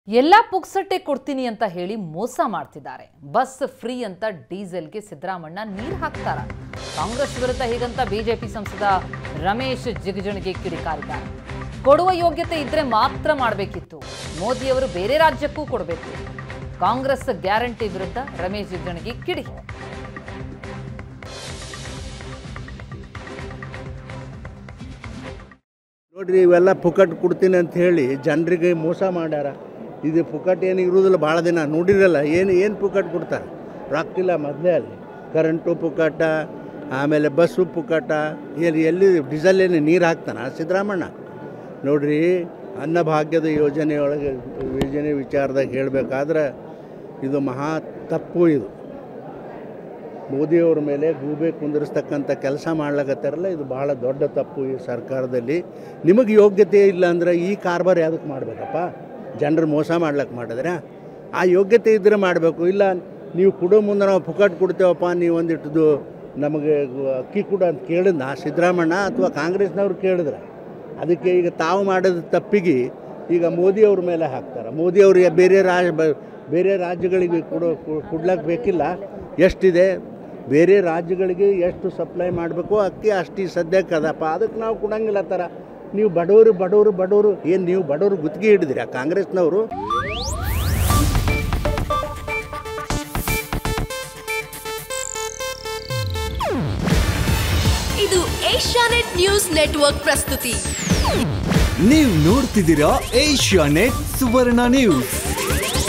ಎಲ್ಲ ಪುಕ್ಸಟ್ಟೆ ಕೊಡ್ತೀನಿ ಅಂತ ಹೇಳಿ ಮೋಸ ಮಾಡ್ತಿದ್ದಾರೆ ಬಸ್ ಫ್ರೀ ಅಂತ ಡೀಸೆಲ್ಗೆ ಸಿದ್ದರಾಮಣ್ಣ ನೀರು ಹಾಕ್ತಾರ ಕಾಂಗ್ರೆಸ್ ವಿರುದ್ಧ ಹೀಗಂತ ಬಿಜೆಪಿ ಸಂಸದ ರಮೇಶ್ ಜಿಗಜಣಿಗೆ ಕಿಡಿಕಾರಿದ್ದಾರೆ ಕೊಡುವ ಯೋಗ್ಯತೆ ಇದ್ರೆ ಮಾತ್ರ ಮಾಡಬೇಕಿತ್ತು ಮೋದಿಯವರು ಬೇರೆ ರಾಜ್ಯಕ್ಕೂ ಕೊಡಬೇಕು ಕಾಂಗ್ರೆಸ್ ಗ್ಯಾರಂಟಿ ವಿರುದ್ಧ ರಮೇಶ್ ಜಿಗಜಣಿಗೆ ಕಿಡಿ ನೋಡ್ರಿ ಇವೆಲ್ಲ ಪುಕಟ್ ಕೊಡ್ತೀನಿ ಅಂತ ಹೇಳಿ ಜನರಿಗೆ ಮೋಸ ಮಾಡ್ಯಾರ ಇದು ಪುಕಟ್ ಏನು ಇರುವುದಿಲ್ಲ ಭಾಳ ದಿನ ನೋಡಿರಲ್ಲ ಏನು ಏನು ಪುಕಟ್ ಕೊಡ್ತಾರೆ ರೊಕ್ಕಿಲ್ಲ ಮೊದಲೇ ಅಲ್ಲಿ ಕರೆಂಟು ಪುಕಟ ಆಮೇಲೆ ಬಸ್ಸು ಪುಕಟ ಏನು ಎಲ್ಲಿ ಡೀಸೆಲ್ ಏನು ನೀರು ಹಾಕ್ತಾನ ಸಿದ್ದರಾಮಣ್ಣ ನೋಡ್ರಿ ಅನ್ನಭಾಗ್ಯದ ಯೋಜನೆ ಒಳಗೆ ಯೋಜನೆ ವಿಚಾರದಾಗ ಹೇಳಬೇಕಾದ್ರೆ ಇದು ಮಹಾ ತಪ್ಪು ಇದು ಮೋದಿಯವ್ರ ಮೇಲೆ ಗೂಬೆ ಕುಂದಿರಿಸ್ತಕ್ಕಂಥ ಕೆಲಸ ಮಾಡ್ಲಾಕತ್ತಾರಲ್ಲ ಇದು ಭಾಳ ದೊಡ್ಡ ತಪ್ಪು ಈ ಸರ್ಕಾರದಲ್ಲಿ ನಿಮಗೆ ಯೋಗ್ಯತೆ ಇಲ್ಲ ಅಂದ್ರೆ ಈ ಕಾರ್ಬಾರ್ ಯಾವುದಕ್ಕೆ ಮಾಡಬೇಕಪ್ಪ ಜನರು ಮೋಸ ಮಾಡ್ಲಕ್ಕೆ ಮಾಡಿದ್ರೆ ಆ ಯೋಗ್ಯತೆ ಇದ್ದರೆ ಮಾಡಬೇಕು ಇಲ್ಲ ನೀವು ಕೊಡೋ ಮುಂದೆ ನಾವು ಪುಕಟ್ ಕೊಡ್ತೇವಪ್ಪ ನೀವು ಒಂದಿಟ್ಟು ನಮಗೆ ಅಕ್ಕಿ ಕೊಡು ಅಂತ ಕೇಳಿದ್ನ ಸಿದ್ದರಾಮಣ್ಣ ಅಥವಾ ಕಾಂಗ್ರೆಸ್ನವ್ರು ಕೇಳಿದ್ರೆ ಅದಕ್ಕೆ ಈಗ ತಾವು ಮಾಡಿದ ತಪ್ಪಿಗೆ ಈಗ ಮೋದಿಯವ್ರ ಮೇಲೆ ಹಾಕ್ತಾರೆ ಮೋದಿಯವ್ರಿಗೆ ಬೇರೆ ರಾಜ ಬ- ಬೇರೆ ರಾಜ್ಯಗಳಿಗೆ ಕೊಡೋ ಕೊಡ್ಲಕ್ಕೆ ಬೇಕಿಲ್ಲ ಎಷ್ಟಿದೆ ಬೇರೆ ರಾಜ್ಯಗಳಿಗೆ ಎಷ್ಟು ಸಪ್ಲೈ ಮಾಡಬೇಕು ಅಕ್ಕಿ ಅಷ್ಟು ಸದ್ಯಕ್ಕೆ ಅದಪ್ಪ ಅದಕ್ಕೆ ನಾವು ಕೊಡಂಗಿಲ್ಲ ಥರ ನೀವು ಬಡವರು ಬಡವರು ಬಡವರು ಏನು ನೀವು ಬಡವರು ಗುತ್ತಿಗೆ ಹಿಡಿದಿರಾ ಕಾಂಗ್ರೆಸ್ನವರು ಇದು ಏಷ್ಯಾನೆಟ್ ನ್ಯೂಸ್ ನೆಟ್ವರ್ಕ್ ಪ್ರಸ್ತುತಿ ನೀವು ನೋಡ್ತಿದ್ದೀರಾ ಏಷ್ಯಾ ನೆಟ್ ಸುವರ್ಣ ನ್ಯೂಸ್